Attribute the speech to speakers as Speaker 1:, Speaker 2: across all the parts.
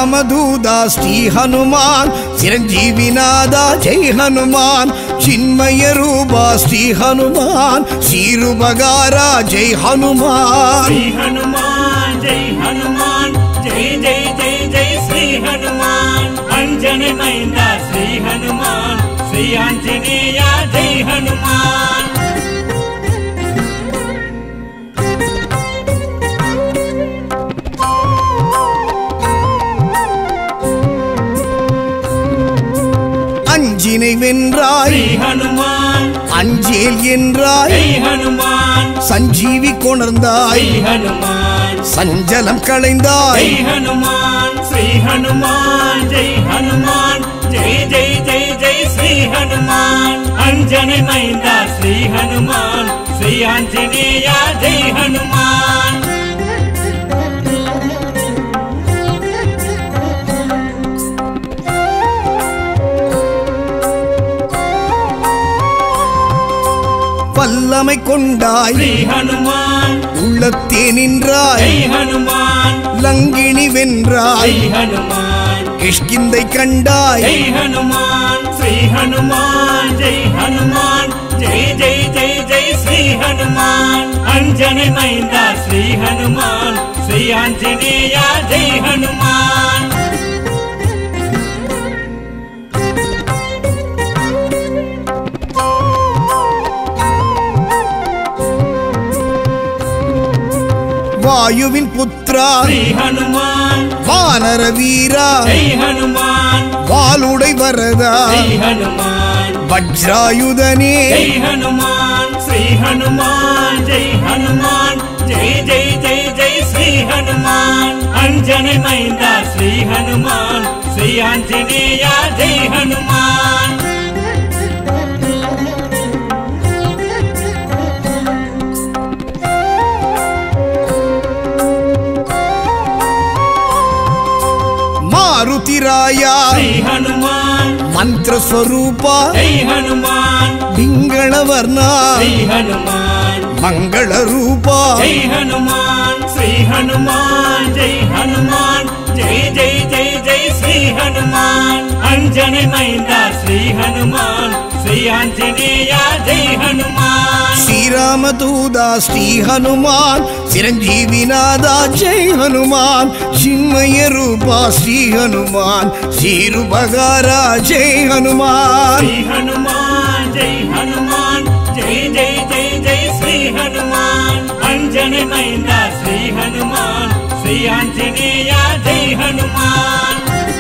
Speaker 1: శ్రీరామదూదా శ్రీ హనుమాన్ చిరంజీవినాదా జై హనుమాన్ చిన్మయ రూపా శ్రీ హనుమాన్ శ్రీరుబగారా జై హనుమాన్
Speaker 2: శ్రీ హనుమాన్ జై హనుమాన్ జై జై జై జై శ్రీ హనుమాన్ అంజనమైంద శ్రీ హనుమాన్ శ్రీ ఆంజనేయ జై హనుమాన్
Speaker 1: அஞ்சினை வென்றாய்
Speaker 2: శ్రీ హనుమాన్
Speaker 1: அஞ்சேல் என்றாய்
Speaker 2: జై హనుమాన్
Speaker 1: சஞ்சீவி கொணர்ந்தாய்
Speaker 2: శ్రీ హనుమాన్
Speaker 1: சஞ்சலம் களைந்தாய்
Speaker 2: జై హనుమాన్ శ్రీ హనుమాన్ జై హనుమాన్ జై జై జై జై శ్రీ హనుమాన్ అంజనమైంద శ్రీ హనుమాన్ శ్రీ ఆంజనేయ జై హనుమాన్
Speaker 1: வல்லமை கொண்டாய்
Speaker 2: శ్రీ హనుమాన్
Speaker 1: உள்ளத்தே நின்றாய்
Speaker 2: జై హనుమాన్
Speaker 1: லங்கிணி வென்றாய்
Speaker 2: జై హనుమాన్
Speaker 1: கிஷ்கிந்தை கண்டாய்
Speaker 2: జై హనుమాన్ శ్రీ హనుమాన్ జై హనుమాన్ జై జై జై జై శ్రీ హనుమాన్ అంజనమైంద శ్రీ హనుమాన్ శ్రీ ఆంజనేయ జై హనుమాన్
Speaker 1: வாயுவின் புத்ரா
Speaker 2: శ్రీ హనుమాన్
Speaker 1: வானர வீரா
Speaker 2: జై హనుమాన్
Speaker 1: வாளுடை வரதா
Speaker 2: జై హనుమాన్
Speaker 1: வஜ்ராயுதனே
Speaker 2: జై హనుమాన్ శ్రీ హనుమాన్ జై హనుమాన్ జై జై జై జై శ్రీ హనుమాన్ అంజనమైంద శ్రీ హనుమాన్ శ్రీ ఆంజనేయ జై హనుమాన్
Speaker 1: మారుతిరాయా
Speaker 2: శ్రీ హనుమాన్
Speaker 1: మంత్రస్వరూపా
Speaker 2: జై హనుమాన్
Speaker 1: పింగళవర్ణా
Speaker 2: శ్రీ హనుమాన్
Speaker 1: మంగళ రూపా
Speaker 2: జై హనుమాన్ శ్రీ హనుమాన్ జై హనుమాన్ జై జై జై జై శ్రీ హనుమాన్ అంజనమైంద శ్రీ హనుమాన్ శ్రీ ఆంజనేయ జై హనుమాన్
Speaker 1: శ్రీరామదూదా శ్రీ హనుమాన్ చిరంజీవినాదా జై హనుమాన్ చిన్మయ రూపా శ్రీ హనుమాన్ శ్రీరుబగారా జై హనుమాన్
Speaker 2: శ్రీ హనుమాన్ జై హనుమాన్ జై జై జై జై శ్రీ హనుమాన్ అంజనమైంద శ్రీ హనుమాన్ శ్రీ ఆంజనేయ జై హనుమాన్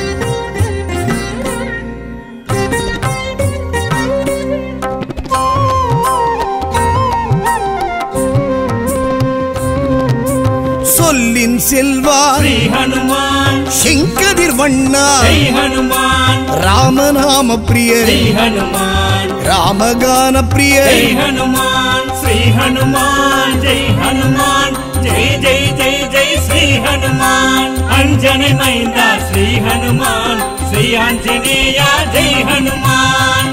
Speaker 1: சொல்லின் செல்வா
Speaker 2: శ్రీ హనుమాన్
Speaker 1: செங்கதிர் வண்ணா
Speaker 2: జై హనుమాన్
Speaker 1: ராமநாம பிரிய
Speaker 2: శ్రీ హనుమాన్
Speaker 1: ராமகான பிரிய
Speaker 2: జై హనుమాన్ శ్రీ హనుమాన్ జై హనుమాన్ జై జై జై జై శ్రీ హనుమాన్ అంజనమైంద శ్రీ హనుమాన్ శ్రీ ఆంజనేయ జై హనుమాన్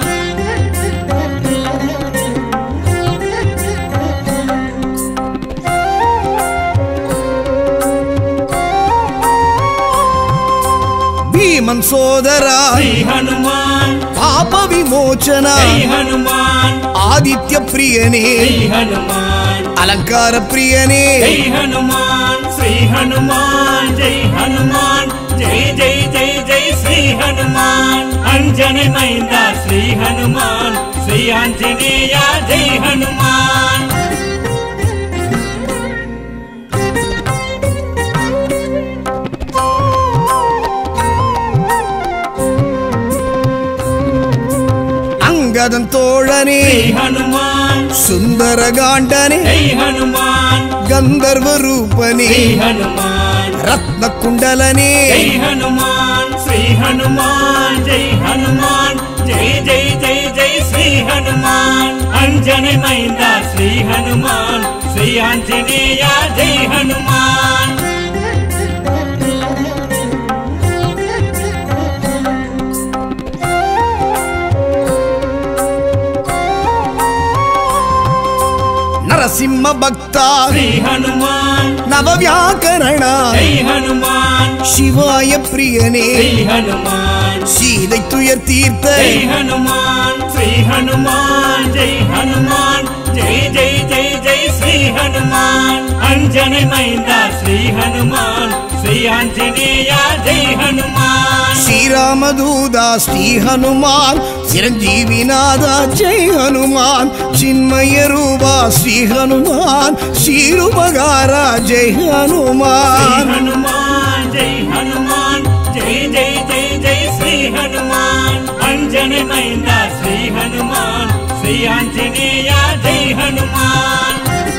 Speaker 1: భీమన్ సోదరా
Speaker 2: శ్రీ హనుమాన్
Speaker 1: పాప విమోచన
Speaker 2: జై హనుమాన్
Speaker 1: ఆదిత్య ప్రియనే
Speaker 2: జై హనుమాన్
Speaker 1: అలంకార ప్రియనే
Speaker 2: జై హనుమాన్ శ్రీ హనుమాన్ జై హనుమాన్ జై జై జై జై శ్రీ హనుమాన్ అంజనమైంద శ్రీ హనుమాన్ శ్రీ ఆంజనేయ జై హనుమాన్
Speaker 1: అంగదం తోழனே
Speaker 2: శ్రీ హనుమాన్
Speaker 1: సుందరగాండనే
Speaker 2: జై హనుమాన్
Speaker 1: గంధర్వ రూపనే
Speaker 2: శ్రీ హనుమాన్
Speaker 1: రత్న కుండలనే
Speaker 2: జై హనుమాన్ శ్రీ హనుమాన్ జై హనుమాన్ జై జై జై జై శ్రీ హనుమాన్ అంజనమైంద శ్రీ హనుమాన్ శ్రీ ఆంజనేయ జై హనుమాన్
Speaker 1: నరసింహ భక్త
Speaker 2: శ్రీ హనుమాన్
Speaker 1: నవవ్యాకరణ
Speaker 2: జై హనుమాన్
Speaker 1: శివాయ ప్రియనే
Speaker 2: శ్రీ హనుమాన్
Speaker 1: சீதை துயர் தீர்த்த
Speaker 2: జై హనుమాన్ శ్రీ హనుమాన్ జై హనుమాన్ జై జై జై జై శ్రీ హనుమాన్ అంజని మైంద శ్రీ హనుమాన్ శ్రీ ఆంజనేయ జై హనుమాన్
Speaker 1: ஸ்ரீராமதூதா ஸ்ரீ ஹனுமான் சிரஞ்சீவிநாதா ஜெய் ஹனுமான் சின்மய ரூபா ஸ்ரீ ஹனுமான் ஸ்ரீருபகாரா ஜெய்
Speaker 2: శ్రీ
Speaker 1: ஹனுமான்
Speaker 2: హనుమాన్ జై హనుమాన్ జై జై జై జై శ్రీ హనుమాన్ అంజని మైంద శ్రీ హనుమాన్ శ్రీ ఆంజనేయ జై హనుమాన్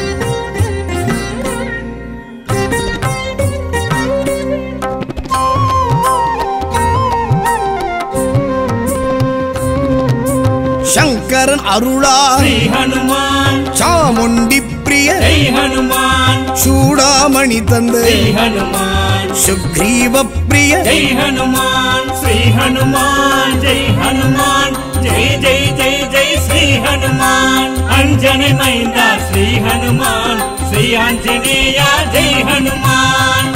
Speaker 1: சங்கரன் அருளா
Speaker 2: శ్రీ హనుమాన్
Speaker 1: சாமுண்டி பிரிய
Speaker 2: జై హనుమాన్
Speaker 1: சூடாமணி தந்த
Speaker 2: శ్రీ హనుమాన్
Speaker 1: சுக்ரீவ பிரிய
Speaker 2: జై హనుమాన్ శ్రీ హనుమాన్ జై హనుమాన్ జై జై జై జై శ్రీ హనుమాన్ అంజని మైంద శ్రీ హనుమాన్ శ్రీ ఆంజనేయ జై హనుమాన్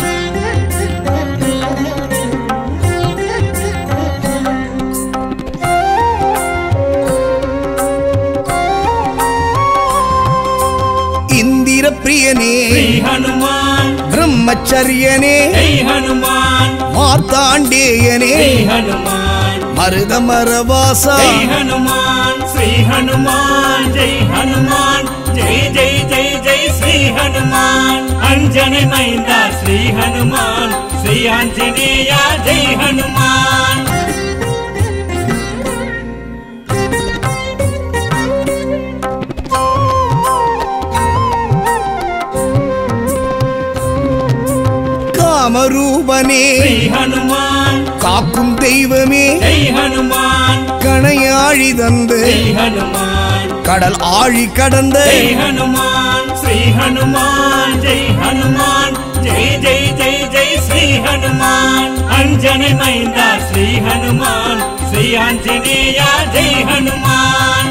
Speaker 1: இந்திர பிரியனே
Speaker 2: శ్రీ హనుమాన్
Speaker 1: பிரம்மச்சரியனே
Speaker 2: జై హనుమాన్
Speaker 1: மார்த்தாண்டேயனே
Speaker 2: శ్రీ హనుమాన్
Speaker 1: மருதமரவாசா
Speaker 2: జై హనుమాన్ శ్రీ హనుమాన్ జై హనుమాన్ జై జై జై జై శ్రీ హనుమాన్ అంజని మైంద శ్రీ హనుమాన్ శ్రీ ఆంజనేయ జై హనుమాన్
Speaker 1: காமரூபனே
Speaker 2: శ్రీ హనుమాన్
Speaker 1: காக்கும் தெய்வமே
Speaker 2: జై హనుమాన్
Speaker 1: கணையாழி தந்து
Speaker 2: జై హనుమాన్
Speaker 1: கடல் ஆழி கடந்த
Speaker 2: జై హనుమాన్ శ్రీ హనుమాన్ జై హనుమాన్ జై జై జై జై శ్రీ హనుమాన్ అంజని మైంద శ్రీ హనుమాన్ శ్రీ ఆంజనేయ జై హనుమాన్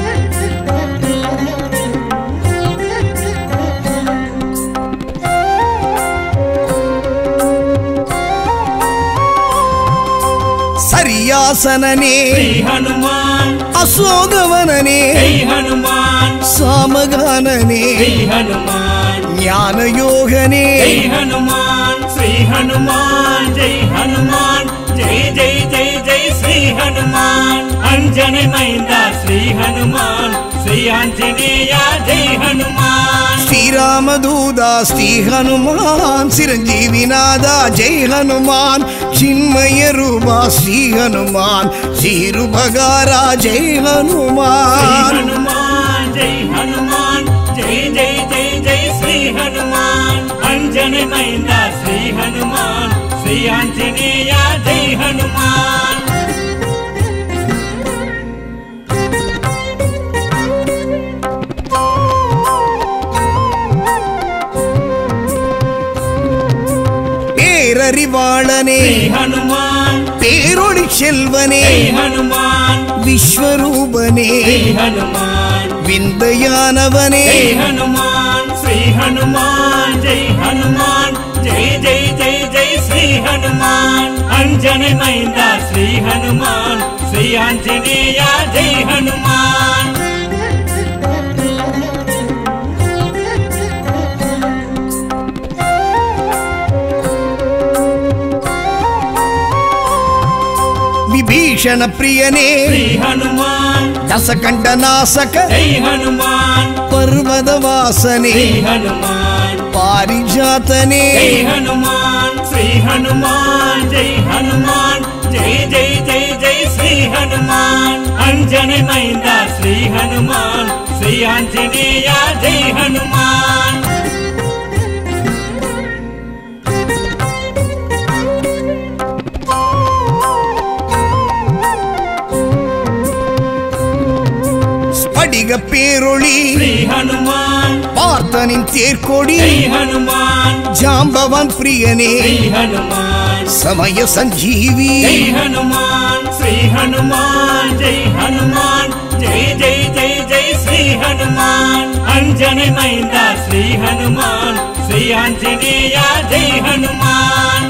Speaker 1: சரியாசனனே
Speaker 2: శ్రీ హనుమాన్
Speaker 1: அசோகவனனே
Speaker 2: జై హనుమాన్
Speaker 1: சாமகானனே
Speaker 2: శ్రీ హనుమాన్
Speaker 1: ஞானயோகனே
Speaker 2: జై హనుమాన్ శ్రీ హనుమాన్ జై హనుమాన్ జై జై జై జై శ్రీ హనుమాన్ అంజని మైంద శ్రీ హనుమాన్ శ్రీ ఆంజనేయ జై హనుమాన్
Speaker 1: ஸ்ரீராமதூதா ஸ்ரீ ஹனுமான் சிரஞ்சீவிநாதா ஜெய் ஹனுமான் சின்மய ரூபா ஸ்ரீ ஹனுமான் ஸ்ரீருபகாரா ஜெய்
Speaker 2: శ్రీ
Speaker 1: ஹனுமான்
Speaker 2: హనుమాన్ జై హనుమాన్ జై జై జై జై శ్రీ హనుమాన్ అంజని మైంద శ్రీ హనుమాన్ శ్రీ ఆంజనేయ జై హనుమాన్
Speaker 1: பேரறிவாளனே
Speaker 2: శ్రీ హనుమాన్
Speaker 1: பேரொளி செல்வனே
Speaker 2: జై హనుమాన్
Speaker 1: விஸ்வரூபனே
Speaker 2: శ్రీ హనుమాన్
Speaker 1: விந்தையானவனே
Speaker 2: జై హనుమాన్ శ్రీ హనుమాన్ జై హనుమాన్ జై జై జై జై శ్రీ హనుమాన్ అంజని మైంద శ్రీ హనుమాన్ శ్రీ ఆంజనేయ జై హనుమాన్
Speaker 1: விபீஷண பிரியனே
Speaker 2: శ్రీ హనుమాన్
Speaker 1: தசகண்ட நாசக
Speaker 2: జై హనుమాన్
Speaker 1: பர்வத வாசனே
Speaker 2: శ్రీ హనుమాన్
Speaker 1: பாரிஜாத்தனே
Speaker 2: జై హనుమాన్ శ్రీ హనుమాన్ జై హనుమాన్ జై జై జై జై శ్రీ హనుమాన్ అంజని మైంద శ్రీ హనుమాన్ శ్రీ ఆంజనేయ జై హనుమాన్
Speaker 1: ஸ்படிக பேரொளி
Speaker 2: శ్రీ హనుమాన్
Speaker 1: பார்த்தனின் தேர்கொடி
Speaker 2: జై హనుమాన్
Speaker 1: ஜாம்பவான் பிரியனே
Speaker 2: శ్రీ హనుమాన్
Speaker 1: சமய சஞ்சீவி
Speaker 2: జై హనుమాన్ శ్రీ హనుమాన్ జై హనుమాన్ జై జై జై జై శ్రీ శ్రీ హనుమాన్ అంజని మైంద శ్రీ హనుమాన్ శ్రీ ఆంజనేయ జై హనుమాన్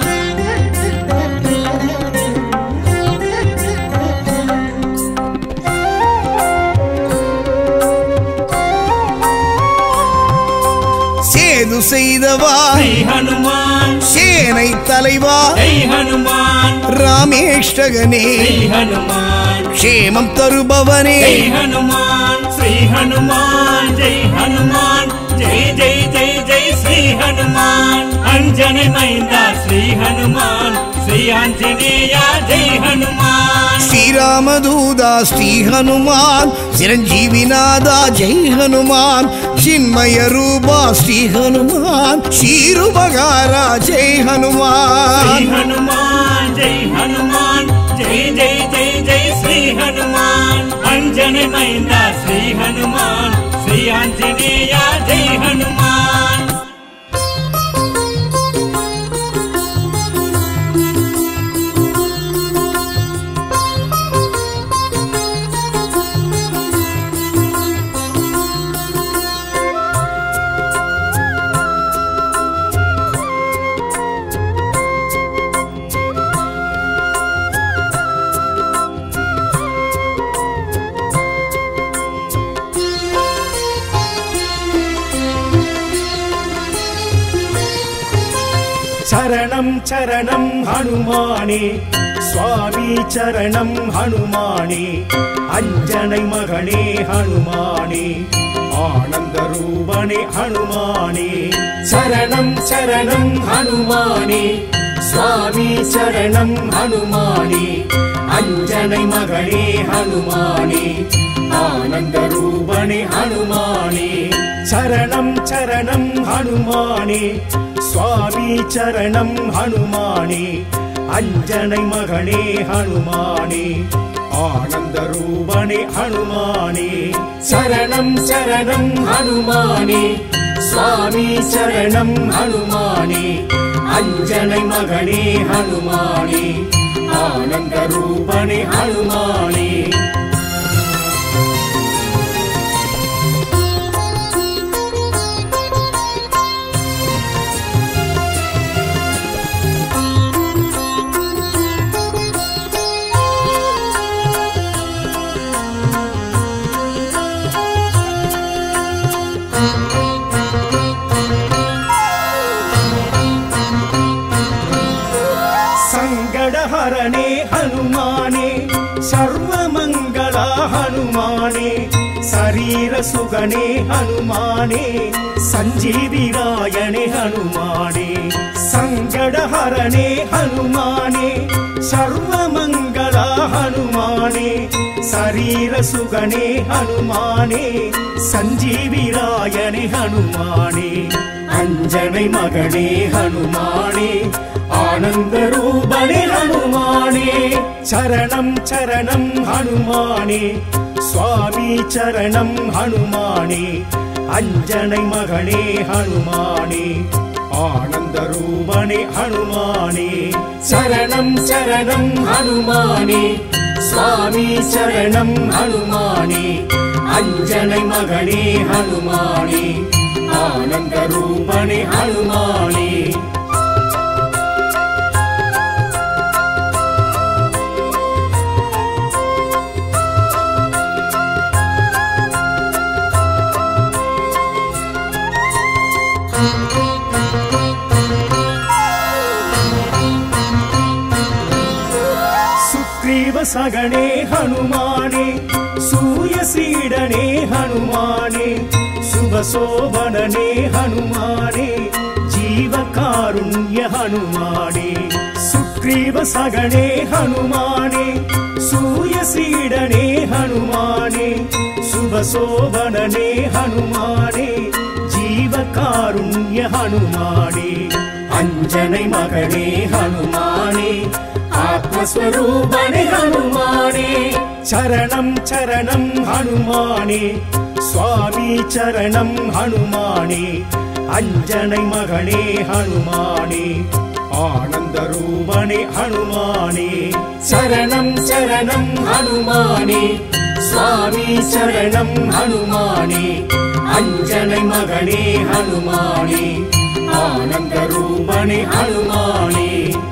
Speaker 1: சேது செய்தவா
Speaker 2: శ్రీ హనుమాన్
Speaker 1: சேனை தலைவா
Speaker 2: జై హనుమాన్
Speaker 1: ராமேஷ்டகனே
Speaker 2: శ్రీ హనుమాన్
Speaker 1: க்ஷேமம் தருபவனே
Speaker 2: జై హనుమాన్ శ్రీ హనుమాన్ జై హనుమాన్ జై జై జై జై శ్రీ హనుమాన్ అంజని మైంద శ్రీ హనుమాన్ శ్రీ ఆంజనేయ జై హనుమాన్
Speaker 1: ஸ்ரீராமதூதா ஸ்ரீ ஹனுமான் சிரஞ்சீவிநாதா ஜெய் ஹனுமான் சின்மய ரூபா ஸ்ரீ ஹனுமான் ஷீருபகாரா ஜெய்
Speaker 2: శ్రీ
Speaker 1: ஹனுமான்
Speaker 2: హనుమాన్ జై హనుమాన్ జై జై జై జై శ్రీ హనుమాన్ అంజని మైంద శ్రీ హనుమాన్ శ్రీ ఆంజనేయ జై హనుమాన్
Speaker 3: சரணம் சரணம் ஹனுமானே சுவாமி சரணம் ஹனுமானே அஞ்சனை மகனே ஹனுமானே ஆனந்த ரூபனே ஹனுமானே சரணம் சரணம் ஹனுமானே சுவாமி சரணம் ஹனுமானே அஞ்சனை மகனே ஹனுமானே ஆனந்த ரூபனே ஹனுமானே சரணம் சரணம் ஹனுமானே சுவாமி சரணம் ஹனுமானே அஞ்சனை மகனே ஹனுமானே ஆனந்த ரூபனே ஹனுமானே சரணம் சரணம் ஹனுமானே சுவாமி சரணம் ஹனுமானே அஞ்சனை மகனே ஹனுமானே ஆனந்த ரூபனே ஹனுமானே சங்கடஹரணே ஹனுமானே சர்வமங்களா ஹனுமானே சரீர சுகனே ஹனுமானே சஞ்சீவிராயணே ஹனுமானே சங்கடஹரணே ஹனுமானே சர்வமங்களா ஹனுமானே சரீர சுகனே ஹனுமானே சஞ்சீவிராயணே ஹனுமானே அஞ்சனை மகனே ஹனுமானே ஆனந்த ரூபனே ஹனுமானே சரணம் சரணம் ஹனுமானே சுவாமி சரணம் ஹனுமானே அஞ்சனை மகனே ஹனுமானே ஆனந்த ரூபனே ஹனுமானே சரணம் சரணம் ஹனுமானே சுவாமி சரணம் ஹனுமானே அஞ்சனை மகனே ஹனுமானே ஆனந்த ரூபனே ஹனுமானே சுக்ரீவ சகனே ஹனுமானே சூயசீடனே ஹனுமானே சுபசோபனனே ஹனுமானே ஜீவகாருண்ய ஹனுமானே சுக்ரீவ சகனே ஹனுமானே சூயசீடனே ஹனுமானே சுபசோபனனே ஹனுமானே ஜீவகாருண்ய ஹனுமானே அஞ்சனை மகனே ஹனுமானே ஆத்மஸ்வரூபனே ஹனுமானே சரணம் சரணம் ஹனுமானே சுவாமி சரணம் ஹனுமானே அஞ்சனை மகனே ஹனுமானே ஆனந்த ரூபனே ஹனுமானே சரணம் சரணம் ஹனுமானே சுவாமி சரணம் ஹனுமானே அஞ்சனை மகனே ஹனுமானே ஆனந்த ரூபனே ஹனுமானே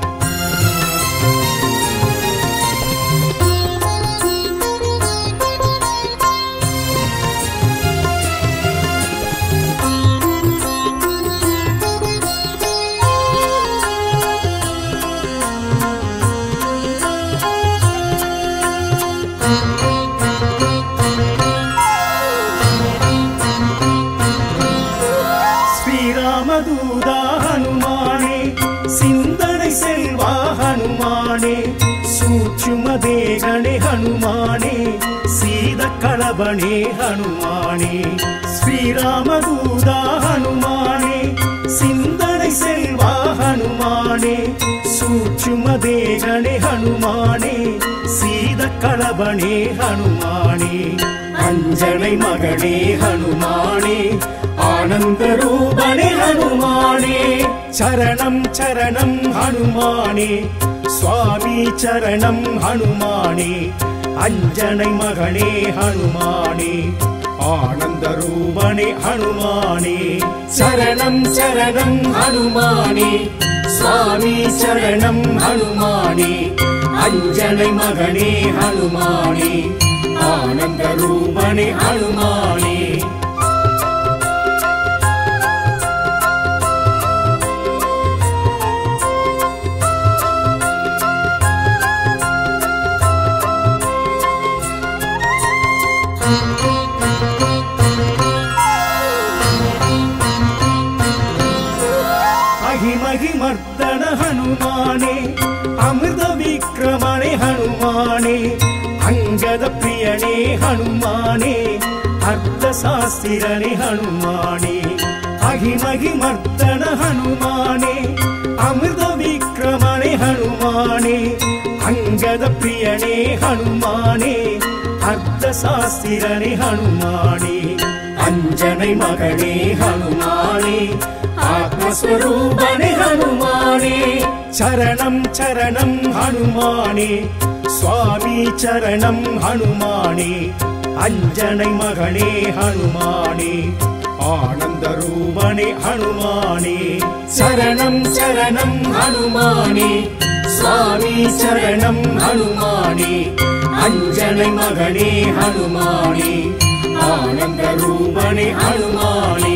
Speaker 3: ஸ்ரீராமதூதா ஹனுமானே சிந்தனை செல்வா ஹனுமானே சூட்சும தேகனே ஹனுமானே சீத களபனே ஹனுமானே ஸ்ரீராமதூதா ஹனுமானே சிந்தனை செல்வா ஹனுமானே சூட்சும தேகனே ஹனுமானே சீத களபனே ஹனுமானே அஞ்சனை மகனே ஹனுமானே ஆனந்த ரூபனே ஹனுமானே சரணம் சரணம் ஹனுமானே சுவாமி சரணம் ஹனுமானே அஞ்சனை மகனே ஹனுமானே ஆனந்த ரூபனே ஹனுமானே சரணம் சரணம் ஹனுமானே சுவாமி சரணம் ஹனுமானே அஞ்சனை மகனே ஹனுமானே ஆனந்த ரூபனே ஹனுமானே அகிமகி மர்தன ஹனுமானே அமிர்த விக்ரமணே ஹனுமானே அங்கத பிரியனே ஹனுமானே அர்த்த சாஸ்திரனே ஹனுமானே அகிமகி மர்தன ஹனுமானே அமிர்த விக்ரமணே ஹனுமானே அங்கத பிரியனே ஹனுமானே அர்த்த சாஸ்திரனே ஹனுமானே அஞ்சனை மகனே ஹனுமானே ஆத்மஸ்வரூபனே ஹனுமானே சரணம் சரணம் ஹனுமானே சுவாமி சரணம் ஹனுமானே அஞ்சனை மகனே ஹனுமானே ஆனந்த ரூபனே ஹனுமானே சரணம் சரணம் ஹனுமானே சுவாமி சரணம் ஹனுமானே அஞ்சனை மகனே ஹனுமானே ஆனந்த ரூபனே ஹனுமானே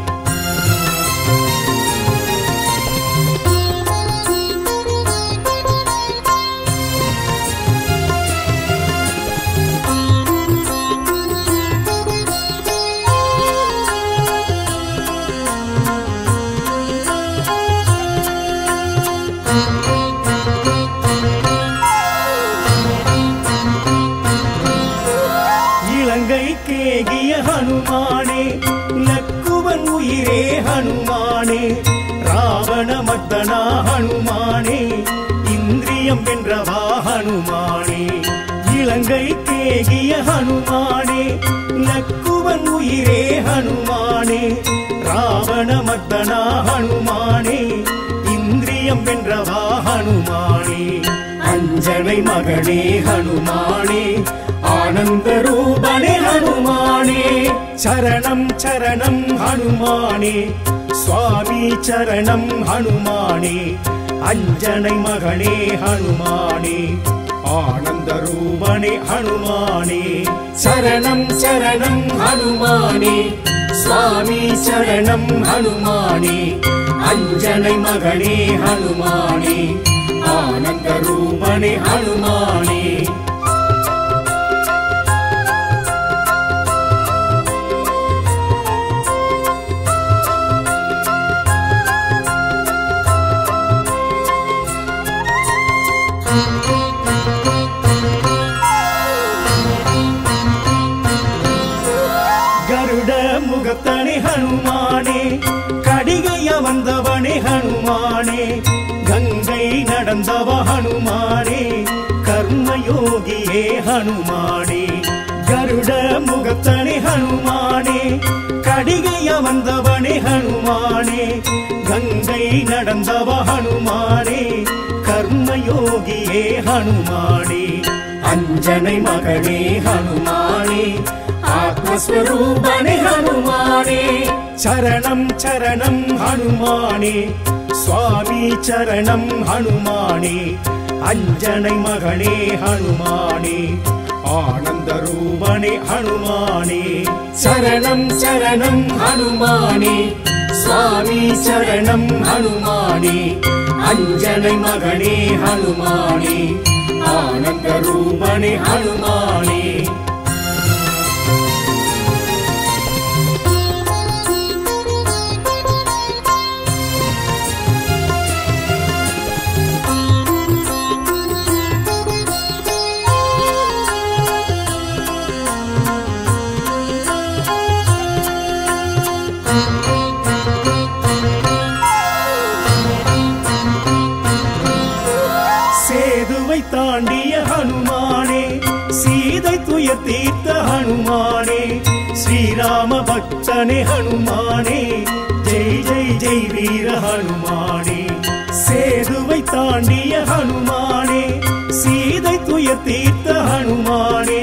Speaker 3: இலங்கை கேகிய ஹனுமானே லக்குவன் உயிரே ஹனுமானே ராவண மர்தனா ஹனுமானே இந்திரியம் வென்றவா ஹனுமானே இலங்கை கேகிய ஹனுமானே லக்குவன் உயிரே ஹனுமானே ராவண மர்தனா ஹனுமானே இந்திரியம் வென்றவா ஹனுமானே அஞ்சனை மகனே ஹனுமானே ஆனந்த ரூபனே ஹனுமானே சரணம் சரணம் ஹனுமானே சுவாமி சரணம் ஹனுமானே அஞ்சனை மகனே ஹனுமானே ஆனந்த ரூபனே ஹனுமானே சரணம் சரணம் ஹனுமானே சுவாமி சரணம் ஹனுமானே அஞ்சனை மகனே ஹனுமானே ஆனந்த ரூபனே ஹனுமானே கருட முகத்தனே ஹனுமானே கடிகைய வந்தவனே ஹனுமானே கங்கை நடந்தவ ஹனுமானே கர்மயோகியே ஹனுமானே கருட முகத்தனே ஹனுமானே கடிகைய வந்தவனே ஹனுமானே கங்கை நடந்தவ ஹனுமானே கர்மயோகியே ஹனுமானே அஞ்சனை மகனே ஹனுமானே ஹனுமானே ஆத்மஸ்வரூபனே ஹனுமானே சரணம் சரணம் ஹனுமானே சுவாமி சரணம் ஹனுமானே அஞ்சனை மகனே ஹனுமானே ஆனந்த ரூபனே ஹனுமானே சரணம் சரணம் ஹனுமானே சுவாமி சரணம் ஹனுமானே அஞ்சனை மகனே ஹனுமானே ஆனந்த ரூபனே ஹனுமானே சேதுவை தாண்டிய ஹனுமானே சீதை துயர் தீர்த்த ஹனுமானே ஸ்ரீராம பக்தனே ஹனுமானே ஜெய் ஜெய் ஜெய் வீர ஹனுமானே சேதுவை தாண்டிய ஹனுமானே சீதை துயர் தீர்த்த ஹனுமானே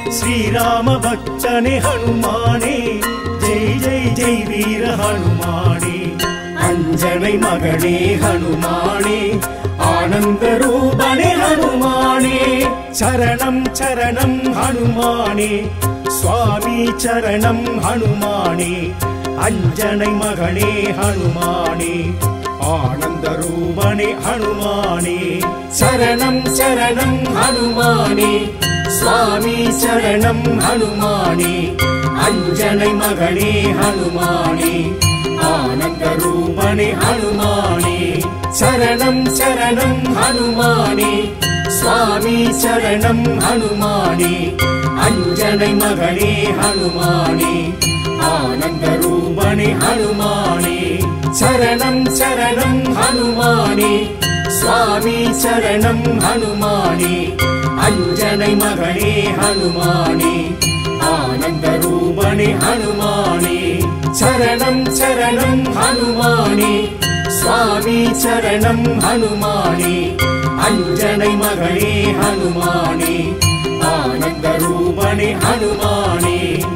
Speaker 3: ஸ்ரீராம பக்தனே ஹனுமானே ஜெய் ஜெய் ஜெய் வீர ஹனுமானே அஞ்சனை மகனே ஹனுமானே ஆனந்த ரூபனே ஹனுமானே சரணம் சரணம் ஹனுமானே சுவாமி சரணம் ஹனுமானே அஞ்சனை மகனே ஹனுமானே ஆனந்த ரூபனே ஹனுமானே சரணம் சரணம் ஹனுமானே சுவாமி சரணம் ஹனுமானே அஞ்சனை மகனே ஹனுமானே ஆனந்த ரூபனே ஹனுமானே சரணம் சரணம் ஹனுமானே சுவாமி சரணம் ஹனுமானே அஞ்சனை மகனே ஹனுமானே ஆனந்த ரூபனே ஹனுமானே சரணம் சரணம் ஹனுமானே சுவாமி சரணம் ஹனுமானே அஞ்சனை மகனே ஹனுமானே ஆனந்த ரூபனே ஹனுமானே சரணம் சரணம் ஹனுமானே சுவாமி சரணம் ஹனுமானே அஞ்சனை மகனே ஹனுமானே ஆனந்த ரூபனே ஹனுமானே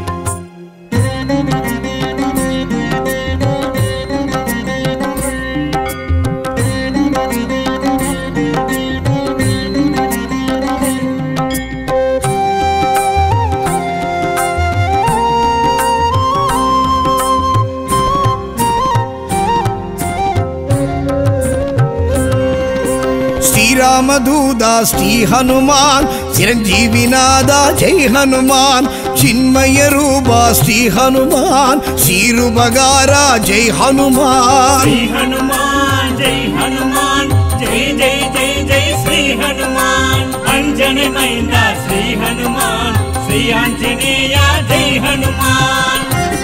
Speaker 1: శ్రీరామదూదా శ్రీ హనుమాన్ చిరంజీవినాదా జై హనుమాన్ చిన్మయ రూపా శ్రీ హనుమాన్ శ్రీరుబగారా జై హనుమాన్
Speaker 2: श्री हनुमान जय हनुमान जय जय जय जय श्री हनुमान अंजन मैंदा श्री हनुमान श्री आंजनेय जय हनुमान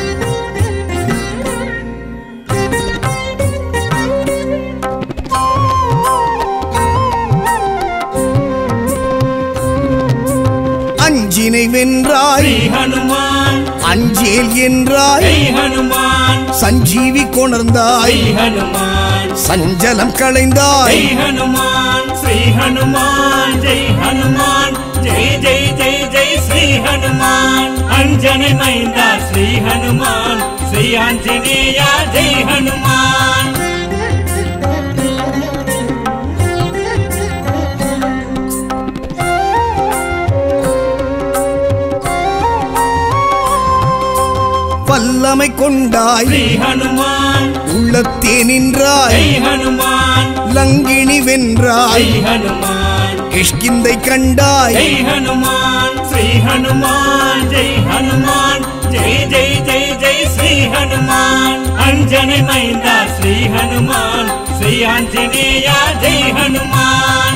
Speaker 1: அஞ்சினை வென்றாய்
Speaker 2: श्री हनुमान
Speaker 1: அஞ்சேல் என்றாய்
Speaker 2: जय हनुमान
Speaker 1: சஞ்சீவி கொணர்ந்தாய்
Speaker 2: जय हनुमान
Speaker 1: சஞ்சலம் களைந்தாய்
Speaker 2: जय हनुमान श्री हनुमान जय हनुमान जय जय जय जय श्री हनुमान अंजन मैंदा श्री हनुमान श्री आंजनेय जय हनुमान
Speaker 1: வல்லமை கொண்டாய்
Speaker 2: श्री हनुमान
Speaker 1: உள்ளத்தே நின்றாய்
Speaker 2: जय हनुमान
Speaker 1: லங்கினி வென்றாய்
Speaker 2: जय हनुमान
Speaker 1: கிஷ்கிந்தை கண்டாய்
Speaker 2: जय हनुमान श्री हनुमान जय हनुमान जय जय जय जय श्री हनुमान अंजन मैंदा श्री हनुमान श्री आंजनेय जय हनुमान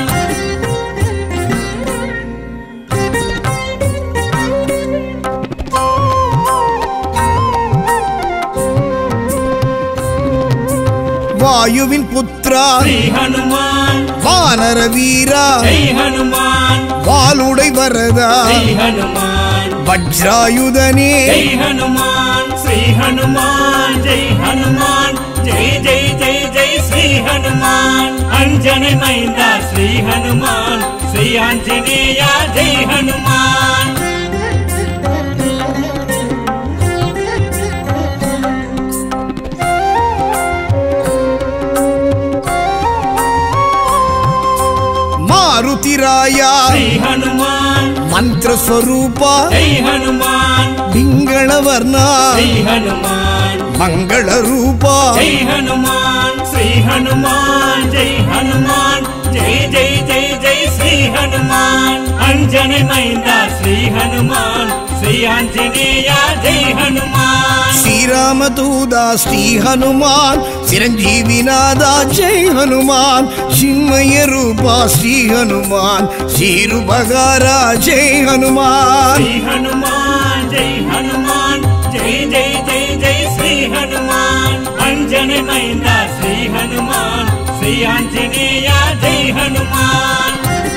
Speaker 1: வாயுவின் புத்ரா
Speaker 2: श्री हनुमान
Speaker 1: வானர வீரா
Speaker 2: जय हनुमान
Speaker 1: வாளுடை வரதா
Speaker 2: जय हनुमान
Speaker 1: வஜ்ராயுதனே
Speaker 2: जय हनुमान श्री हनुमान जय हनुमान जय जय जय जय श्री हनुमान अंजन मैंदा श्री हनुमान श्री आंजनेय जय हनुमान
Speaker 1: ಮಂತ್ರಕಾಯ
Speaker 2: ಶ್ರೀ ಹನುಮಾನ್
Speaker 1: ಮಂತ್ರ ಸ್ವರೂಪ
Speaker 2: ಜೈ ಹನುಮಾನ್
Speaker 1: ಪಿಂಗಳ ವರ್ಣ
Speaker 2: ಶ್ರೀ ಹನುಮಾನ್
Speaker 1: ಮಂಗಳ ರೂಪ
Speaker 2: ಜೈ ಹನುಮಾನ್ ಶ್ರೀ ಹನುಮಾನ್ ಜೈ ಹನುಮಾನ್ ಜೈ ಜೈ ಜೈ ಜೈ ಶ್ರೀ ಹನುಮಾನ್ ಅಂಜನೆ ಮೈಂದ ಶ್ರೀ ಹನುಮಾನ್ ಶ್ರೀ ಆಂಜನೇಯ ಜೈ ಹನುಮಾನ್
Speaker 1: ಶ್ರೀರಾಮದೂತ ಶ್ರೀ ಹನುಮಾನ್ ಚಿರಂಜೀವಿನಾದ ಜೈ ಹನುಮಾನ್ ಚಿನ್ಮಯ ರೂಪ ಶ್ರೀ ಹನುಮಾನ್ ಶ್ರೀರುಪಗಾರ ಜೈ ಹನುಮಾನ್
Speaker 2: ಶ್ರೀ ಹನುಮಾನ್ ಜೈ ಹನುಮಾನ್ ಜೈ ಜೈ ಜೈ ಜೈ ಶ್ರೀ ಹನುಮಾನ್ ಅಂಜನೆ ಮೈಂದ ಶ್ರೀ ಹನುಮಾನ್ ಶ್ರೀ ಆಂಜನೇಯ ಜೈ ಹನುಮಾನ್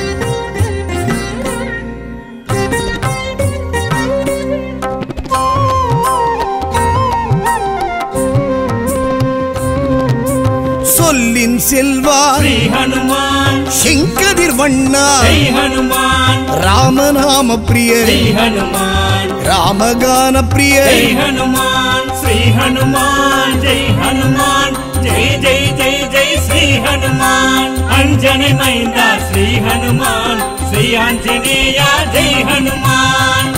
Speaker 1: சொல்லின் செல்வா
Speaker 2: ಶ್ರೀ ಹನುಮಾನ್
Speaker 1: செங்கதிர் வண்ணா
Speaker 2: ಜೈ ಹನುಮಾನ್
Speaker 1: ராமநாம பிரிய
Speaker 2: ಜೈ ಹನುಮಾನ್
Speaker 1: ராமகான பிரிய
Speaker 2: ಜೈ ಹನುಮಾನ್ ಶ್ರೀ ಹನುಮಾನ್ ಜೈ ಹನುಮಾನ್ ಜೈ ಜೈ ಜೈ ಜೈ ಶ್ರೀ ಹನುಮಾನ್ ಅಂಜನೆ ಮೈಂದ ಶ್ರೀ ಹನುಮಾನ್ ಶ್ರೀ ಆಂಜನೇಯ ಜೈ ಹನುಮಾನ್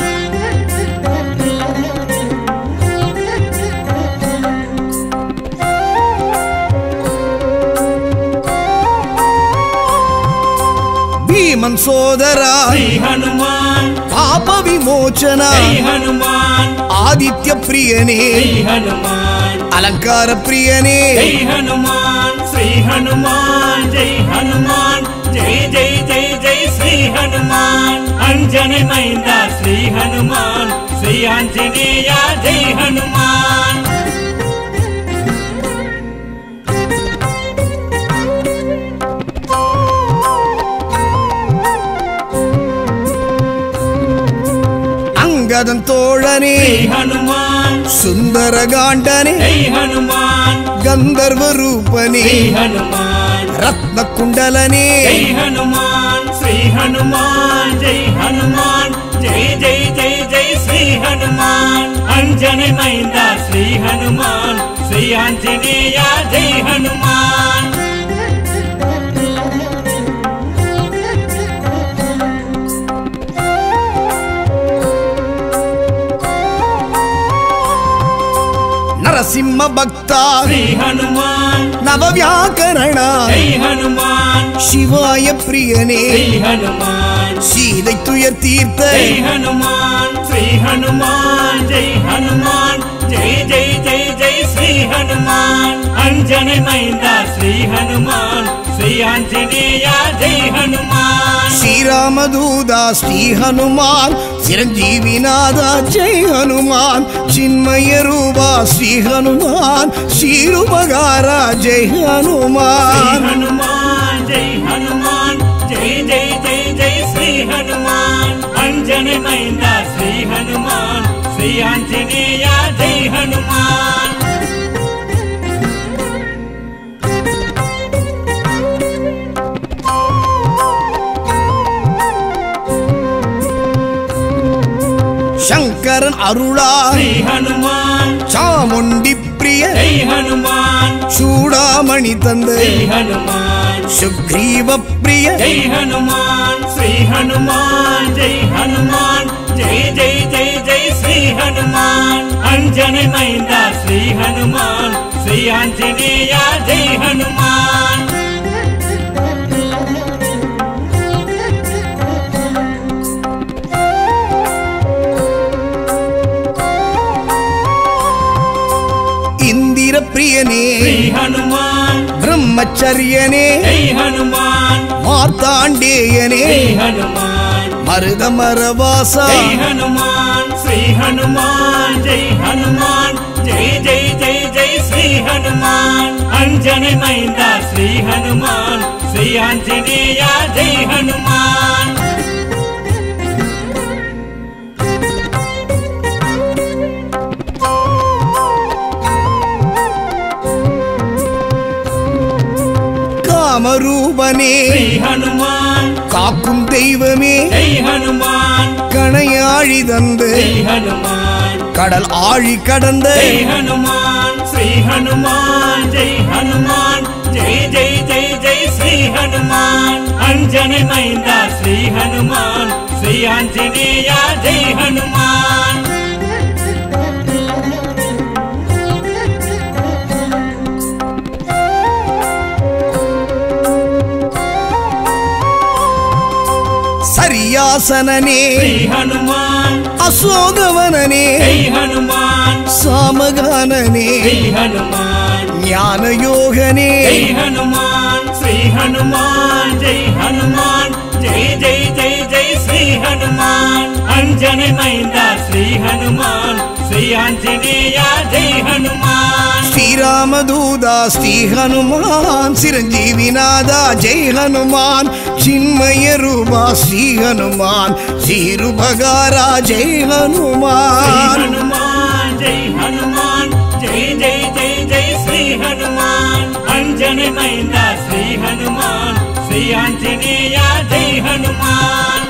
Speaker 1: பீமன் சோதரா
Speaker 2: ಶ್ರೀ ಹನುಮಾನ್
Speaker 1: பாப விமோச்சனா
Speaker 2: ಜೈ ಹನುಮಾನ್
Speaker 1: ஆதித்ய பிரியனே
Speaker 2: ಜೈ ಹನುಮಾನ್
Speaker 1: அலங்கார பிரியனே
Speaker 2: ಜೈ ಹನುಮಾನ್ ಶ್ರೀ ಹನುಮಾನ್ ಜೈ ಹನುಮಾನ್ ಜೈ ಜೈ ಜೈ ಜೈ ಶ್ರೀ ಹನುಮಾನ್ ಅಂಜನೆ ಮೈಂದ ಶ್ರೀ ಹನುಮಾನ್ ಶ್ರೀ ಆಂಜನೇಯ ಜೈ ಹನುಮಾನ್
Speaker 1: அங்கதன் தோழனே
Speaker 2: ಶ್ರೀ ಹನುಮಾನ್
Speaker 1: சுந்தரகாண்டனே
Speaker 2: ಜೈ ಹನುಮಾನ್
Speaker 1: கந்தர்வ ரூபனே
Speaker 2: ಶ್ರೀ ಹನುಮಾನ್
Speaker 1: ரத்ன குண்டலனே
Speaker 2: ಜೈ ಹನುಮಾನ್ ಶ್ರೀ ಹನುಮಾನ್ ಜೈ ಹನುಮಾನ್ ಜೈ ಜೈ ಜೈ ಜೈ ಶ್ರೀ ಹನುಮಾನ್ ಅಂಜನೆ ಮೈಂದ ಶ್ರೀ ಹನುಮಾನ್ ಶ್ರೀ ಆಂಜನೇಯ ಜೈ ಹನುಮಾನ್
Speaker 1: நரசிம்ம பக்தா
Speaker 2: ಶ್ರೀ ಹನುಮಾನ್
Speaker 1: நவவியாக்கரண
Speaker 2: ಜೈ ಹನುಮಾನ್
Speaker 1: சிவாய பிரியனே
Speaker 2: ಶ್ರೀ ಹನುಮಾನ್
Speaker 1: சீதை துயர் தீர்த்த
Speaker 2: ಜೈ ಹನುಮಾನ್ ಶ್ರೀ ಹನುಮಾನ್ ಜೈ ಹನುಮಾನ್ ಜೈ ಜೈ ಜೈ ಜೈ ಶ್ರೀ ಹನುಮಾನ್ ಅಂಜನೆ ಮೈಂದ ಶ್ರೀ ಹನುಮಾನ್ ಶ್ರೀ ಆಂಜನೇಯ ಜೈ ಹನುಮಾನ್
Speaker 1: ஸ்ரீராமதூதா ஸ்ரீ ஹனுமான் சிரஞ்சீவிநாதா ஜெய் ஹனுமான் சின்மய ரூபா ஸ்ரீ ஹனுமான் ஸ்ரீருபகாரா ஜெய்
Speaker 2: ಶ್ರೀ
Speaker 1: ஹனுமான்
Speaker 2: ಹನುಮಾನ್ ಜೈ ಹನುಮಾನ್ ಜೈ ಜೈ ಜೈ ಜೈ ಶ್ರೀ ಹನುಮಾನ್ ಅಂಜನೆ ಮೈಂದ ಶ್ರೀ ಹನುಮಾನ್ ಶ್ರೀ ಆಂಜನೇಯ ಜೈ ಹನುಮಾನ್
Speaker 1: சங்கரன் அருளா
Speaker 2: ಶ್ರೀ ಹನುಮಾನ್
Speaker 1: சாமுண்டி பிரிய
Speaker 2: ಜೈ ಹನುಮಾನ್
Speaker 1: சூடாமணி தந்த
Speaker 2: ಜೈ ಹನುಮಾನ್
Speaker 1: சுக்ரீவ பிரிய
Speaker 2: ಜೈ ಹನುಮಾನ್ ಶ್ರೀ ಹನುಮಾನ್ ಜೈ ಹನುಮಾನ್ ಜೈ ಜೈ ಜೈ ಜೈ ಶ್ರೀ ಹನುಮಾನ್ ಅಂಜನೆ ಮೈಂದ ಶ್ರೀ ಹನುಮಾನ್ ಶ್ರೀ ಆಂಜನೇಯ ಜೈ ಹನುಮಾನ್
Speaker 1: இந்திர பிரியனே
Speaker 2: ಶ್ರೀ ಹನುಮಾನ್
Speaker 1: பிரம்மச்சரியனே
Speaker 2: ಜೈ ಹನುಮಾನ್
Speaker 1: மார்த்தாண்டேயனே
Speaker 2: ಜೈ ಹನುಮಾನ್
Speaker 1: மருதமரவாசா
Speaker 2: ಜೈ ಹನುಮಾನ್ ಶ್ರೀ ಹನುಮಾನ್ ಜೈ ಹನುಮಾನ್ ಜೈ ಜೈ ಜೈ ಜೈ ಶ್ರೀ ಹನುಮಾನ್ ಅಂಜನೆ ಮೈಂದ ಶ್ರೀ ಹನುಮಾನ್ ಶ್ರೀ ಆಂಜನೇಯ ಜೈ ಹನುಮಾನ್
Speaker 1: காமரூபனே
Speaker 2: ಶ್ರೀ ಹನುಮಾನ್
Speaker 1: காக்கும் தெய்வமே
Speaker 2: ಜೈ ಹನುಮಾನ್
Speaker 1: கணையாழி தந்து
Speaker 2: ಜೈ ಹನುಮಾನ್
Speaker 1: கடல் ஆழி கடந்த
Speaker 2: ಜೈ ಹನುಮಾನ್ ಶ್ರೀ ಹನುಮಾನ್ ಜೈ ಹನುಮಾನ್ ಜೈ ಜೈ ಜೈ ಜೈ ಶ್ರೀ ஸ்ரீ ஹனுமான் அஞ்சனை மைந்தா ஸ்ரீ ஹனுமான் ஸ்ரீ ஆஞ்சநேயா ஜெய் ஹனுமான்
Speaker 1: சரியாசனனே
Speaker 2: ஸ்ரீ ஹனுமான்
Speaker 1: அசோகவனனே
Speaker 2: ஜெய் ஹனுமான்
Speaker 1: சாமகானனே
Speaker 2: ஸ்ரீ ஹனுமான்
Speaker 1: ஞானயோகனே
Speaker 2: ஜெய் ஹனுமான் ஸ்ரீ ஹனுமான் ஜெய் ஹனுமான் ஜெய் ஜெய் ஜெய் ஜெய் ஸ்ரீ ஹனுமான் அஞ்சனை மைந்தா ஸ்ரீ ஹனுமான் ஸ்ரீ ஆஞ்சநேயா ஜெய் ஹனுமான்
Speaker 1: ஸ்ரீராமதூதா ஸ்ரீ ஹனுமான் சிரஞ்சீவிநாதா ஜெய் ஹனுமான் சின்மய ரூபா ஸ்ரீ ஹனுமான் ஸ்ரீருபகாரா ஜெய்
Speaker 2: ஸ்ரீ
Speaker 1: ஹனுமான்
Speaker 2: ஹனுமான் ஜெய் ஹனுமான் ஜெய் ஜெய் ஜெய் ஜெய் ஸ்ரீ ஹனுமான் அஞ்சனை மைந்தா ஸ்ரீ ஹனுமான் ஸ்ரீ ஆஞ்சநேயா ஜெய் ஹனுமான்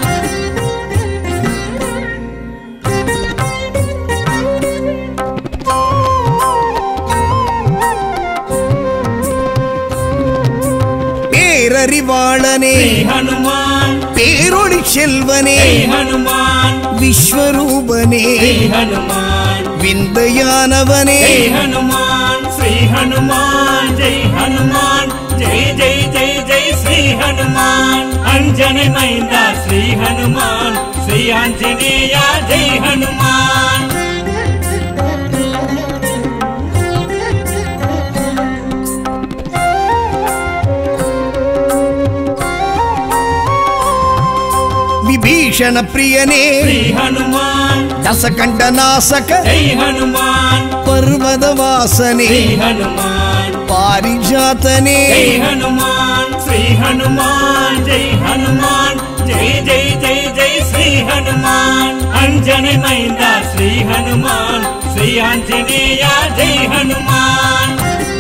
Speaker 1: பேரறிவாளனே
Speaker 2: ஸ்ரீ ஹனுமான்
Speaker 1: பேரொளி செல்வனே
Speaker 2: ஜெய் ஹனுமான்
Speaker 1: விஸ்வரூபனே
Speaker 2: ஸ்ரீ ஹனுமான்
Speaker 1: விந்தையானவனே
Speaker 2: ஜெய் ஹனுமான் ஸ்ரீ ஹனுமான் ஜெய் ஹனுமான் ஜெய் ஜெய் ஜெய் ஜெய் ஸ்ரீ ஹனுமான் அஞ்சனை மைந்தா ஸ்ரீ ஹனுமான் ஸ்ரீ ஆஞ்சநேயா ஜெய் ஹனுமான்
Speaker 1: விபீஷண பிரியனே
Speaker 2: ஸ்ரீ ஹனுமான்
Speaker 1: தசகண்ட நாசக
Speaker 2: ஜெய் ஹனுமான்
Speaker 1: பர்வத வாசனே
Speaker 2: ஸ்ரீ ஹனுமான்
Speaker 1: பாரிஜாத்தனே
Speaker 2: ஜெய் ஹனுமான் ஸ்ரீ ஹனுமான் ஜெய் ஹனுமான் ஜெய் ஜெய் ஜெய் ஜெய் ஸ்ரீ ஹனுமான் அஞ்சனை மைந்தா ஸ்ரீ ஹனுமான் ஸ்ரீ ஆஞ்சநேயா ஜெய் ஹனுமான்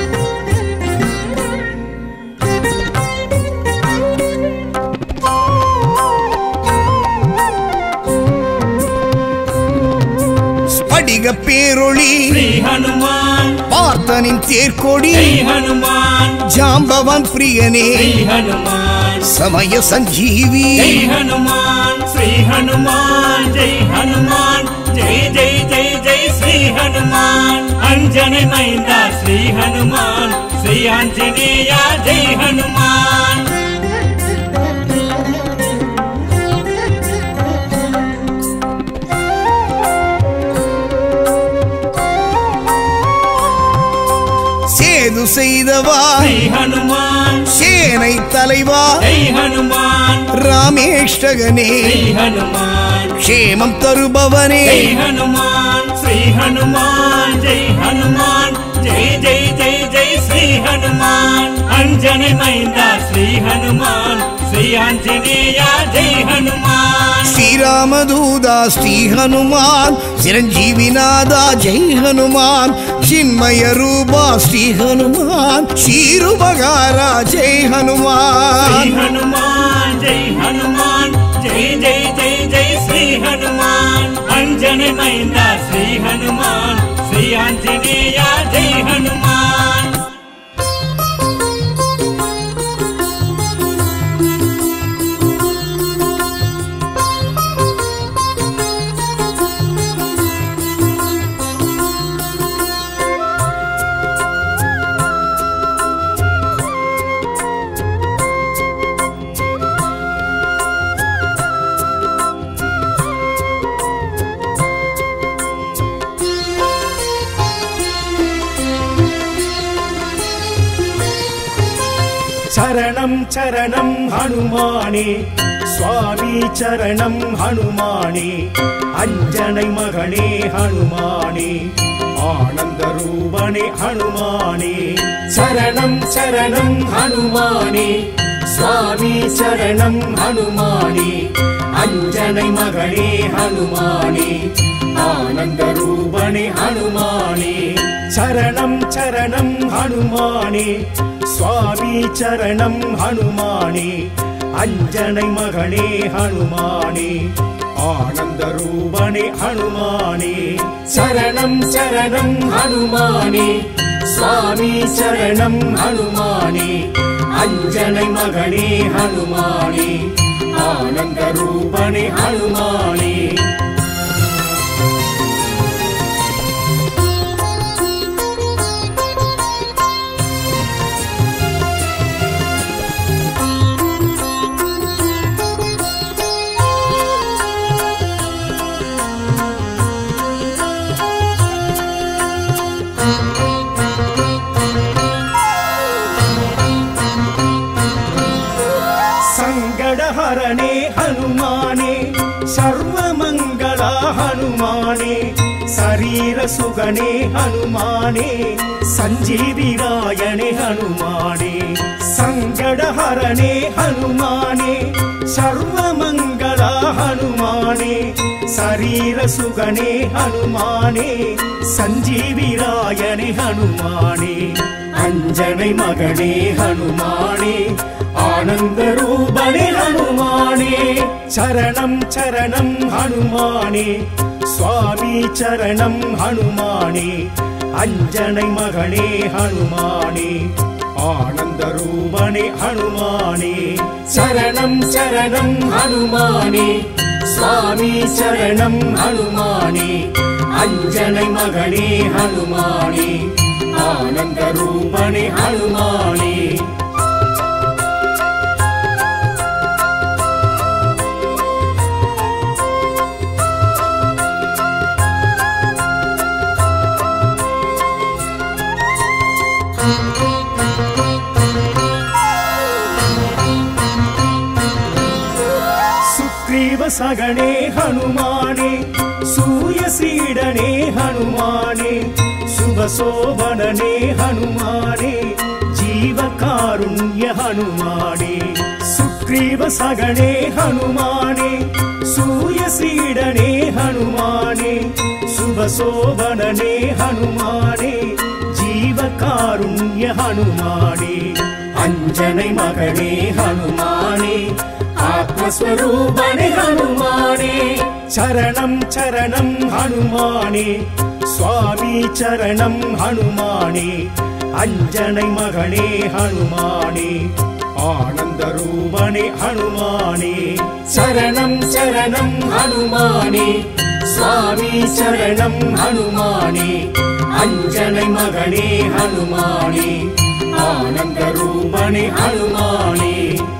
Speaker 1: ஸ்படிக பேரொளி
Speaker 2: ஸ்ரீ ஹனுமான்
Speaker 1: பார்த்தனின் தேர்கொடி
Speaker 2: ஜெய் ஹனுமான்
Speaker 1: ஜாம்பவன் பிரியனே
Speaker 2: ஸ்ரீ ஹனுமான்
Speaker 1: சமய சஞ்சீவி
Speaker 2: ஜெய் ஹனுமான் ஸ்ரீ ஹனுமான் ஜெய் ஹனுமான் ஜெய் ஜெய் ஜெய் ஜெய் ஸ்ரீ ஹனுமான் அஞ்சனை மைந்தா ஸ்ரீ ஹனுமான் ஸ்ரீ ஆஞ்சநேயா ஜெய் ஹனுமான்
Speaker 1: சேது செய்தவா
Speaker 2: ஸ்ரீ ஹனுமான்
Speaker 1: சேனை தலைவா
Speaker 2: ஜெய் ஹனுமான்
Speaker 1: ராமேஷ்டகனே
Speaker 2: ஸ்ரீ ஹனுமான்
Speaker 1: க்ஷேமம் தருபவனே
Speaker 2: ஜெய் ஹனுமான் ஸ்ரீ ஹனுமான் ஜெய் ஹனுமான் ஜெய் ஜெய் ஜெய் ஜெய் ஸ்ரீ ஹனுமான் அஞ்சனை மைந்தா ஸ்ரீ ஹனுமான் ஸ்ரீ ஆஞ்சநேயா ஜெய் ஹனுமான்
Speaker 1: ஸ்ரீராமதூதா ஸ்ரீ ஹனுமான் சிரஞ்சீவிநாதா ஜெய் ஹனுமான் சின்மய ரூபா ஸ்ரீ ஹனுமான் ஸ்ரீருபகாரா ஜெய்
Speaker 2: ஸ்ரீ
Speaker 1: ஹனுமான்
Speaker 2: ஹனுமான் ஜெய் ஹனுமான் ஜெய் ஜெய் ஜெய் ஜெய் ஸ்ரீ ஹனுமான் அஞ்சனை மைந்தா ஸ்ரீ ஹனுமான் ஸ்ரீ ஆஞ்சநேயா ஜெய் ஹனுமான்
Speaker 3: சரணம் சரணம் ஹனுமானே சுவாமி சரணம் ஹனுமானே அஞ்சனை மகனே ஹனுமானே ஆனந்த ரூபனே ஹனுமானே சரணம் சரணம் ஹனுமானே சுவாமி சரணம் ஹனுமானே அஞ்சனை மகனே ஹனுமானே ஆனந்த ரூபனே ஹனுமானே சரணம் சரணம் ஹனுமானே சுவாமி சரணம் ஹனுமானே அஞ்சனை மகனே ஹனுமானே ஆனந்த ரூபனே ஹனுமானே சரணம் சரணம் ஹனுமானே சுவாமி சரணம் ஹனுமானே அஞ்சனை மகனே ஹனுமானே ஆனந்த ரூபனே ஹனுமானே சங்கடஹரணே ஹனுமானே சர்வமங்களா ஹனுமானே சரீர சுகனே ஹனுமானே சஞ்சீவிராயணே ஹனுமானே சங்கடஹரணே ஹனுமானே சர்வமங்களா ஹனுமானே சரீர சுகனே ஹனுமானே சஞ்சீவிராயணே ஹனுமானே அஞ்சனை மகனே ஹனுமானே ஆனந்த ரூபனே ஹனுமானே சரணம் சரணம் ஹனுமானே சுவாமி சரணம் ஹனுமானே அஞ்சனை மகனே ஹனுமானே ஆனந்த ரூபனே ஹனுமானே சரணம் சரணம் ஹனுமானே சுவாமி சரணம் ஹனுமானே அஞ்சனை மகனே ஹனுமானே ஆனந்த ரூபனே ஹனுமானே சுக்ரீவ சகனே ஹனுமானே சூயசீடனே ஹனுமானே சுபசோபனனே ஹனுமானே ஜீவகாருண்ய ஹனுமானே சுக்ரீவ சகனே ஹனுமானே சூயசீடனே ஹனுமானே சுபசோபனனே ஹனுமானே ஜீவகாருண்ய ஹனுமானே அஞ்சனை மகனே ஹனுமானே ஆத்மஸ்வரூபனே ஹனுமானே சரணம் சரணம் ஹனுமானே சுவாமி சரணம் ஹனுமானே அஞ்சனை மகனே ஹனுமானே ஆனந்த ரூபனே ஹனுமானே சரணம் சரணம் ஹனுமானே சுவாமி சரணம் ஹனுமானே அஞ்சனை மகனே ஹனுமானே ஆனந்த ரூபனே ஹனுமானே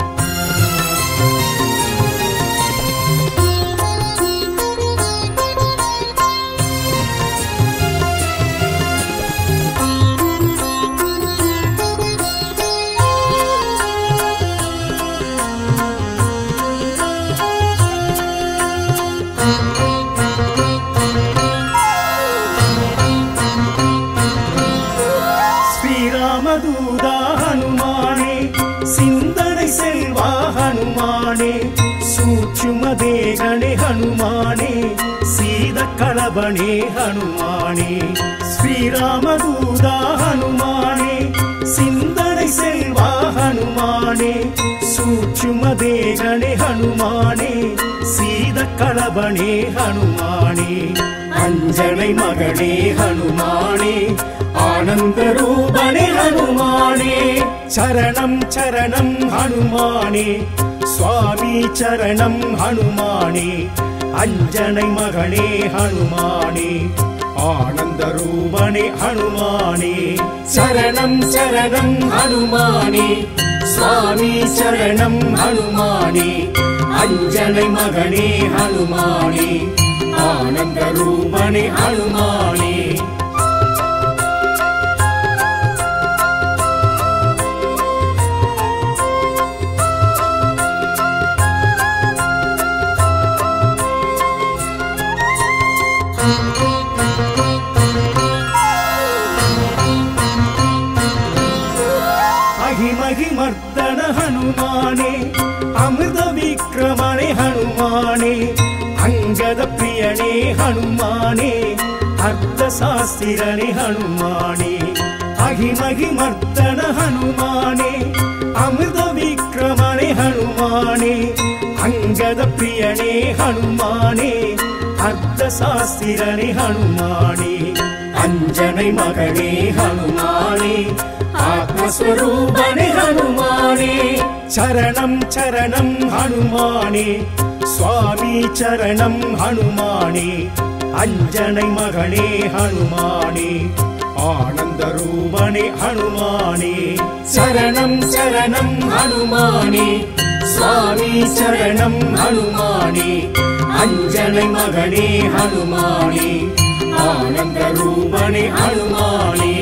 Speaker 3: ஸ்ரீராமதூதா ஹனுமானே சிந்தனை செல்வா ஹனுமானே சூட்சுமதேகனே ஹனுமானே சீத களபனே ஹனுமானே ஸ்ரீராமதூதா ஹனுமானே சிந்தனை செல்வா ஹனுமானே சூட்சுமதேகனே ஹனுமானே சீத களபனே ஹனுமானே அஞ்சனை மகனே ஹனுமானே ஆனந்த ரூபனே ஹனுமானே சரணம் சரணம் ஹனுமானே சுவாமி சரணம் ஹனுமானே அஞ்சனை மகனே ஹனுமானே ஆனந்த ரூபனே ஹனுமானே சரணம் சரணம் ஹனுமானே சுவாமி சரணம் ஹனுமானே அஞ்சனை மகனே ஹனுமானே ஆனந்த ரூபனே ஹனுமானே அகிமகி மர்தன ஹனுமானே அமிர்த விக்ரமணே ஹனுமானே அங்கத பிரியனே ஹனுமானே அர்த்த சாஸ்திரனே ஹனுமானே அகிமகி மர்தன ஹனுமானே அமிர்த விக்ரமணே ஹனுமானே அங்கத பிரியனே ஹனுமானே அர்த்த சாஸ்திரனே ஹனுமானே அஞ்சனை மகனே ஹனுமானே ஆத்மஸ்வரூபனே ஹனுமானே சரணம் சரணம் ஹனுமானே சுவாமி சரணம் ஹனுமானே அஞ்சனை மகனே ஹனுமானே ஆனந்த ரூபனே ஹனுமானே சரணம் சரணம் ஹனுமானே சுவாமி சரணம் ஹனுமானே அஞ்சனை மகனே ஹனுமானே ஆனந்த ரூபனே ஹனுமானே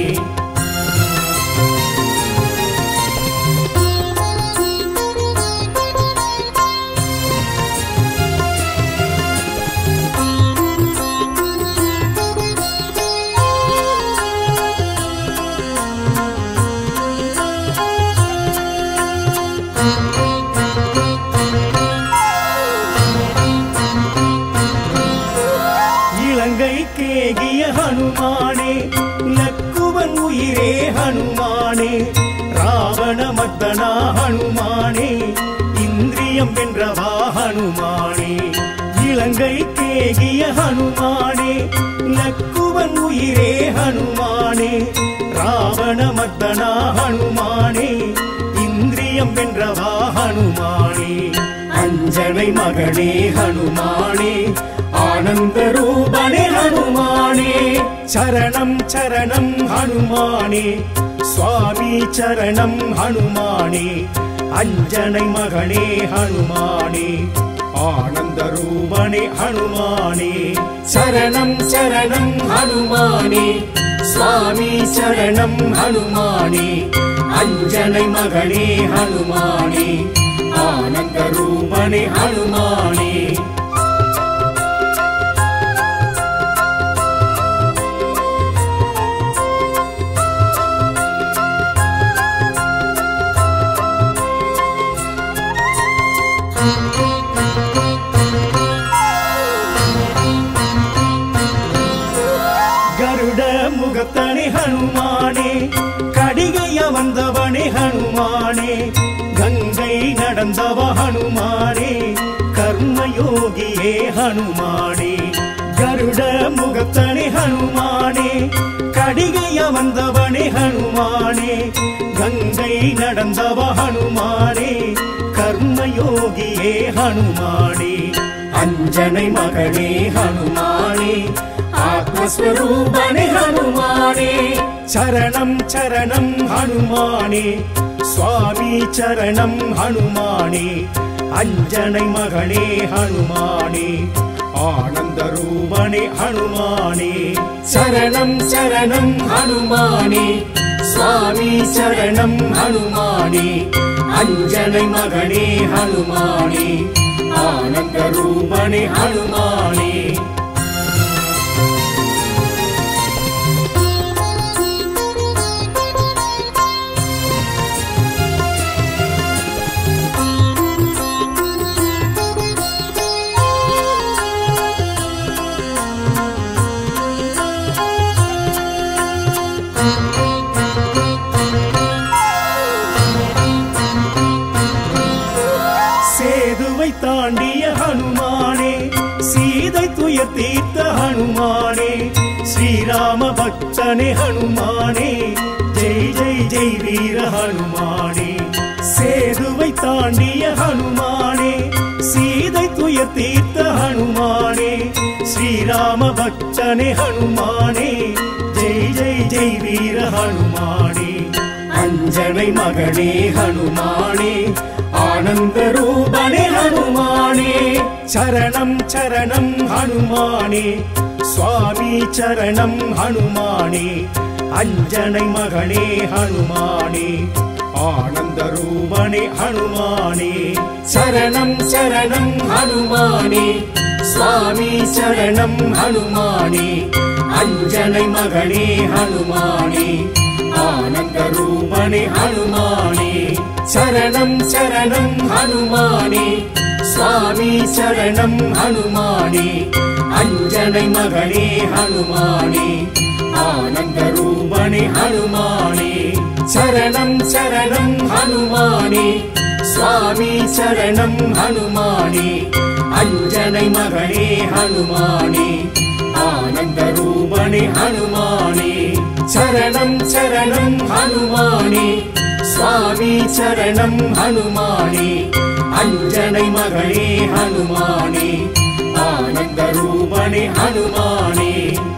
Speaker 3: இலங்கை கேகிய ஹனுமானே லக்குவன் உயிரே ஹனுமானே ராவண மர்தனா ஹனுமானே இந்திரியம் வென்றவா ஹனுமானே இலங்கை கேகிய ஹனுமானே லக்குவன் உயிரே ஹனுமானே ராவண மர்தனா ஹனுமானே இந்திரியம் வென்றவா ஹனுமானே அஞ்சனை மகனே ஹனுமானே ஆனந்த ரூபனே ஹனுமானே சரணம் சரணம் ஹனுமானே சுவாமி சரணம் ஹனுமானே அஞ்சனை மகனே ஹனுமானே ஆனந்த ரூபனே ஹனுமானே சரணம் சரணம் ஹனுமானே சுவாமி சரணம் ஹனுமானே அஞ்சனை மகனே ஹனுமானே ஆனந்த ரூபனே ஹனுமானே கருட முகத்தனே ஹனுமானே கடிகைய வந்தவனே ஹனுமானே கங்கை நடந்தவ ஹனுமானே கர்மயோகியே ஹனுமானே கருட முகத்தனே ஹனுமானே கடிகைய வந்தவனே ஹனுமானே கங்கை நடந்தவ ஹனுமானே கர்மயோகியே ஹனுமானே அஞ்சனை மகனே ஹனுமானே ஆத்மஸ்வரூபனே ஹனுமானே சரணம் சரணம் ஹனுமானே சுவாமி சரணம் ஹனுமானே அஞ்சனை மகனே ஹனுமானே ஆனந்த ரூபனே ஹனுமானே சரணம் சரணம் ஹனுமானே சுவாமி சரணம் ஹனுமானே அஞ்சனை மகனே ஹனுமானே ஆனந்த ரூபனே ஹனுமானே சேதுவை தாண்டிய ஹனுமானே சீதை துயர் தீர்த்த ஹனுமானே ஸ்ரீராம பக்தனே ஹனுமானே ஜெய் ஜெய் ஜெய் வீர ஹனுமானே சேதுவை தாண்டிய ஹனுமானே சீதை துயர் தீர்த்த ஹனுமானே ஸ்ரீராம பக்தனே ஹனுமானே ஜெய் ஜெய் ஜெய் வீர ஹனுமானே அஞ்சனை மகனே ஹனுமானே ஆனந்த ரூபனே ஹனுமானே சரணம் சரணம் ஹனுமானே சுவாமி சரணம் ஹனுமானே அஞ்சனை மகனே ஹனுமானே ஆனந்த ரூபனே ஹனுமானே சரணம் சரணம் ஹனுமானே சுவாமி சரணம் ஹனுமானே அஞ்சனை மகனே ஹனுமானே ஆனந்த ரூபனே ஹனுமானே சரணம் சரணம் ஹனுமானே சுவாமி சரணம் ஹனுமானே அஞ்சனை மகனே ஹனுமானே ஆனந்த ரூபனே ஹனுமானே சரணம் சரணம் ஹனுமானே சுவாமி சரணம் ஹனுமானே அஞ்சனை மகனே ஹனுமானே ஆனந்த ரூபனே ஹனுமானே சரணம் சரணம் சரணம் ஹனுமானே சுவாமி சரணம் ஹனுமானே அஞ்சனை மகளே ஹனுமானே ஆனந்த ரூபனே ஹனுமானே